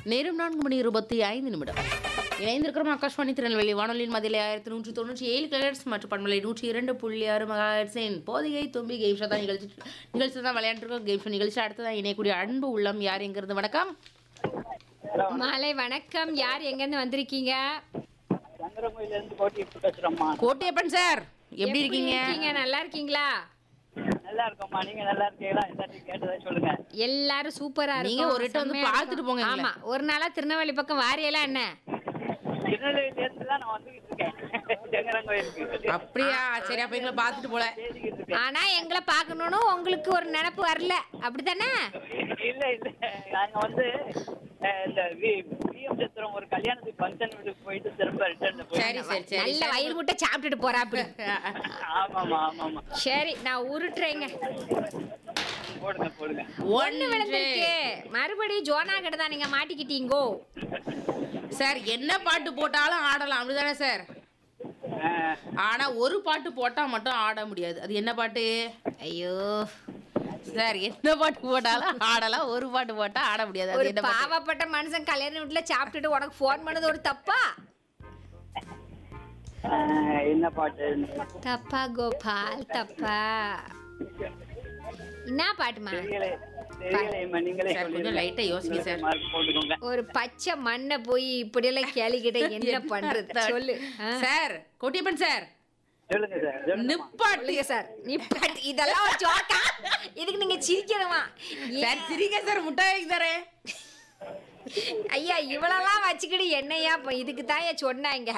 நேரம் நான்கு மணி இருபத்தி ஐந்து நிமிடம் இணைந்திருக்கிறோம் ஆகாஷ்வாணி திருநெல்வேலி வானொலியின் மதிலை ஆயிரத்தி நூற்றி தொண்ணூற்றி ஏழு கிலோஹெர்ட்ஸ் மற்றும் பண்பலை நூற்றி இரண்டு புள்ளி ஆறு மெகாஹெர்ட்ஸின் போதிகை தும்பி கேம் ஷோ தான் நிகழ்ச்சி நிகழ்ச்சி தான் விளையாண்டுருக்கோம் கேம் ஷோ நிகழ்ச்சி அடுத்ததான் இணையக்கூடிய அன்பு உள்ளம் யார் எங்கிறது வணக்கம் மாலை வணக்கம் யார் எங்கேருந்து வந்திருக்கீங்க சங்கரமயில இருந்து கோட்டி பேசுறோம்மா கோட்டையப்பன் சார் எப்படி இருக்கீங்க இருக்கீங்க நல்லா இருக்கீங்களா நல்லா இருக்கோம்மா நீங்க நல்லா இருக்கீங்களா எல்லாத்தையும் கேட்டதா சொல்லுங்க எல்லாரும் சூப்பரா நீங்க இருக்கும் ஒரு இட்டம் வந்து செம்மையா பார்த்துட்டு இருக்கும். போங்க எங்களை. ஆமா ஒரு நாளா திருநெல்வேலி பக்கம் வாரியெல்லாம் என்ன திருநெல்வேலியில இருந்து தான் நான் வந்துகிட்டு இருக்கேன் சங்கரங்கோயிலுக்கு அப்படியா சரி அப்ப எங்களை பார்த்துட்டு போல பேசிக்கிட்டு இருக்கேன் ஆனா எங்களை பார்க்கணும்னு உங்களுக்கு ஒரு நினப்பு வரல அப்படித்தானே இல்ல இல்ல நாங்க வந்து அஹ், இந்த விஎம் சத்திரம் ஒரு கல்யாணத்துக்கு ஃபங்க்ஷன் வீட்டுக்கு போயிட்டு திரும்ப ரிட்டர்ன் சரி சரி சரி நல்ல வயிறு முட்டை சாப்பிட்டுட்டு போறா அப்படி ஆமாமா ஆமாமா சரி நான் உருட்டுறேங்க போடுங்க போடுங்க ஒண்ணு விழுந்திருக்கு மறுபடியும் ஜோனா கிட்ட தான் நீங்க மாட்டிக்கிட்டீங்கோ சார் என்ன பாட்டு போட்டாலும் ஆடலாம் அப்படிதானே சார் அஹ், ஆனா ஒரு பாட்டு போட்டா மட்டும் ஆட முடியாது அது என்ன பாட்டு ஐயோ சார் என்ன பாட்டு போட்டாலும் ஆடலாம் ஒரு பாட்டு போட்டா ஆட முடியாது அது ஒரு என்ன பாட்டு பாவப்பட்ட மனுஷன் கல்யாண வீட்டுல சாப்பிட்டுட்டு உனக்கு ஃபோன் பண்ணது ஒரு தப்பா அஹ், என்ன பாட்டு தப்பா கோபால் தப்பா என்ன பாட்டுமா தெரியல தெரியலையம்மா நீங்களே சார், கொஞ்சம் light ஆ யோசிங்க சார். மார்க் போட்டுக்கோங்க ஒரு பச்சை மண்ணை போய் இப்படியெல்லாம் கேளிக்கிட்ட என்ன பண்றது சொல்லு ஆ. சார் கோட்டியப்பன் சார் சொல்லுங்க சார் சொல்லுங்க நிப்பாட்டு சொல்லுங்க சார் நீ பாட்டு- இதெல்லாம் ஒரு ஜோக்கா இதுக்கு நீங்க சிரிக்கணுமா சார் சிரிங்க சார் முட்டாய் தரேன் ஐயா இவ்வளவுலாம் வச்சுக்கிட்டு என்னையா இப்ப இதுக்கு தான் சொன்னாங்க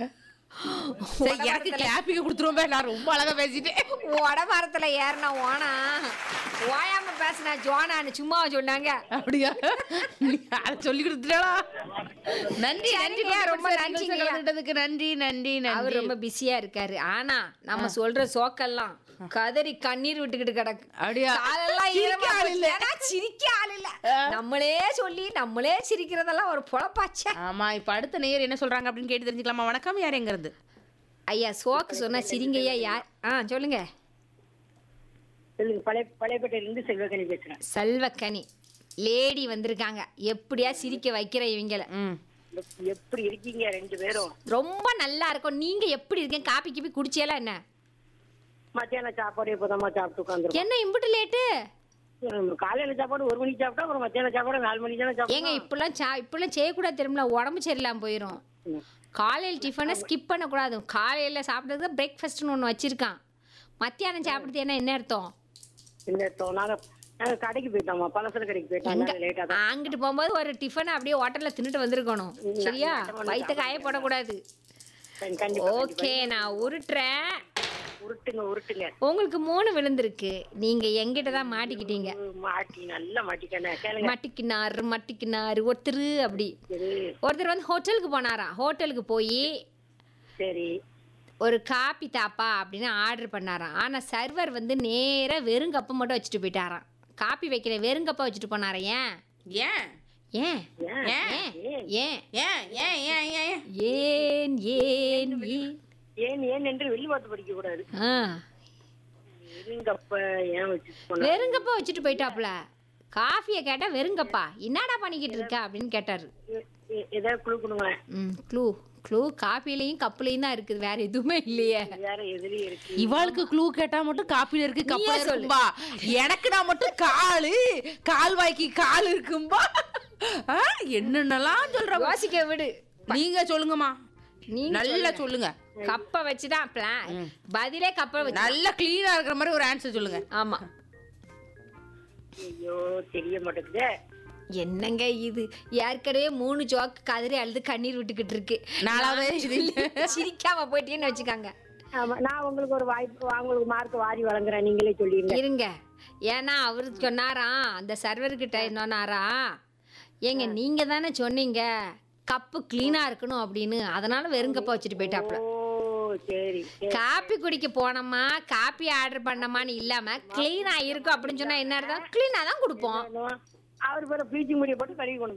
சார் எனக்கு கிளாப்பிங்க கொடுத்துருவோம் நான் ரொம்ப அழகா பேசிட்டேன் உடமரத்துல ஏறின ஓனா ஓயாம பேசினா ஜோனான்னு சும்மா சொன்னாங்க அப்படியா நீ அதை சொல்லி கொடுத்துட்டா நன்றி நன்றி சரிங்க, ரொம்ப ரொம்ப நன்றிங்க. நன்றி கலந்துட்டதுக்கு நன்றி நன்றி அவர் நன்றி ரொம்ப பிஸியா இருக்காரு ஆனா நம்ம சொல்ற சோக்கெல்லாம் கதறி கண்ணீர் விட்டுக்கிட்டு கிடக்கு அப்படியா? காலெல்லாம் சிரிக்க ஈரமா ஆள் இல்ல. போச்சு. ஏன்னா சிரிக்க ஆள் இல்ல நம்மளே சொல்லி நம்மளே சிரிக்கிறதெல்லாம் ஒரு பொழப்பாச்சே ஆமா இப்ப அடுத்த நேயர் என்ன சொல்றாங்க அப்படின்னு கேட்டு தெரிஞ்சுக்கலாமா வணக்கம் யார் எங்கிறது ஐயா சோக்கு சொன்னா சிரிங்கய்யா யார் ஆ சொல்லுங்க சொல்லுங்க பழைய பழையப்பேட்டையிலிருந்து செல்வகனி பேசுறேன் செல்வக்கனி லேடி வந்திருக்காங்க எப்படியா சிரிக்க வைக்கிற இவங்கள ம் எப்- எப்படி இருக்கீங்க ரெண்டு பேரும் ரொம்ப நல்லா இருக்கும் நீங்க எப்படி இருக்கீங்க காப்பி கிப்பி குடிச்சியெல்லாம் என்ன மத்தியான சாப்பாடு இப்போதாம்மா சாப்பிட்டு உட்காந்துருக்கோம் என்ன இம்புட்டு லேட்டு காலையில சாப்பாடு ஒரு மணிக்கு சாப்பிட்டா அப்புறம் மத்தியான சாப்பாடு நாலு மணிக்கு தானே ஏங்க இப்படிலாம் சா இப்படிலாம் செய்யக்கூடாது தெரியுமில உடம்பு சரியில்லாம போயிடும் காலையில் டிஃபனை ஸ்கிப் பண்ணக்கூடாது காலையில் சாப்பிட்றது பிரேக்ஃபாஸ்ட்னு ஒன்று வச்சுருக்கான் மத்தியானம் சாப்பிடுறது என்ன என்ன அர்த்தம் சாப்பிட்டோம் நாங்க நாங்க கடைக்கு போயிட்டோம்மா பலசர கடைக்கு போயிட்டோம் எங்க லேட்டா தான் அங்கிட்டு போகும்போது ஒரு டிஃபனை அப்படியே ஹோட்டலில் தின்னுட்டு வந்திருக்கணும் சரியா வயிற்ற காய போடக்கூடாது கண்டிப்பா, கண்டிப்பா ஓகே நான் உருட்டுறேன் உருட்டுங்க உருட்டுங்க உங்களுக்கு மூணு விழுந்திருக்கு நீங்க எங்கிட்ட தான் மாட்டிக்கிட்டீங்க மாட்டி நல்லா மாட்டிக்கண்ணே கேளுங்க மட்டிக்கினாரு மட்டிக்கினாரு ஒருத்தர் அப்படி சரி ஒருத்தர் வந்து ஹோட்டலுக்கு போனாராம் ஹோட்டலுக்கு போய் சரி ஒரு காப்பி தாப்பா அப்படின்னு ஆர்டர் பண்ணாராம் ஆனால் சர்வர் வந்து நேராக வெறும் கப்பை மட்டும் வச்சுட்டு போயிட்டாராம் காப்பி வைக்கிற வெறும் கப்பை வச்சுட்டு போனாராம் ஏன் ஏன் ஏன் ஏன் ஏன் ஏன் ஏன் ஏன் ஏன் ஏன் ஏன் ஏன் ஏன் ஏன் ஏன் என்று வெளிப்பாட்டு படிக்க கூடாது ஆ இருங்கப்ப ஏன் வச்சு போன வெறுங்கப்பா வச்சுட்டு போயிட்டாப்புல காஃபியை கேட்டால் வெறுங்கப்பா என்னடா பண்ணிக்கிட்டு இருக்க அப்படின்னு கேட்டார் ஏதாவது குழு கொடுங்களேன் ம் க்ளூ க்ளூ காப்பிலையும் கப்புலையும் தான் இருக்குது வேற எதுவுமே இல்லையே வேற எதுலயும் இருக்கு இவாளுக்கு க்ளூ கேட்டா மட்டும் காப்பில இருக்கு கப்பல நீயே சொல்லு. இருக்கும்பா எனக்கு நான் மட்டும் காலு கால்வாய்க்கு கால் இருக்கும்பா ஆ, என்னென்னலாம் சொல்ற யோசிக்க விடு நீங்க சொல்லுங்கம்மா நீங்க நல்லா சொல்லுங்க கப்பை வச்சுதான் பிளான் பதிலே கப்பை வச்சு நல்ல கிளீனா இருக்கிற மாதிரி ஒரு ஆன்சர் சொல்லுங்க ஆமா ஐயோ தெரிய மாட்டேங்குதே என்னங்க இது ஏற்கனவே மூணு ஜோக்கு கதறி அழுது கண்ணீர் விட்டுக்கிட்டு இருக்கு நாலாவது நான் இது. சொல்லி சிரிக்காம போயிட்டேன்னு வச்சுக்காங்க ஆமா நான் உங்களுக்கு ஒரு வாய்ப்பு உங்களுக்கு மார்க் வாரி வழங்குறேன் நீங்களே சொல்லிருங்க இருங்க ஏன்னா அவரு சொன்னாராம் அந்த சர்வர்கிட்ட என்னன்னாரா ஏங்க நீங்க தானே சொன்னீங்க கப்பு கிளீனா இருக்கணும் அப்படின்னு அதனால வெறும் கப்பை வச்சுட்டு போயிட்டாப்ல ஓ சரி சரி. காப்பி குடிக்க போனோமா காப்பி ஆர்டர் பண்ணோமான்னு இல்லாம கிளீனா இருக்கும் அப்படின்னு சொன்னா என்ன அர்த்தம் கிளீனா தான் கொடுப்போம் அவர் பேர பீச்சி முடிய போட்டு கழுவி கொண்டு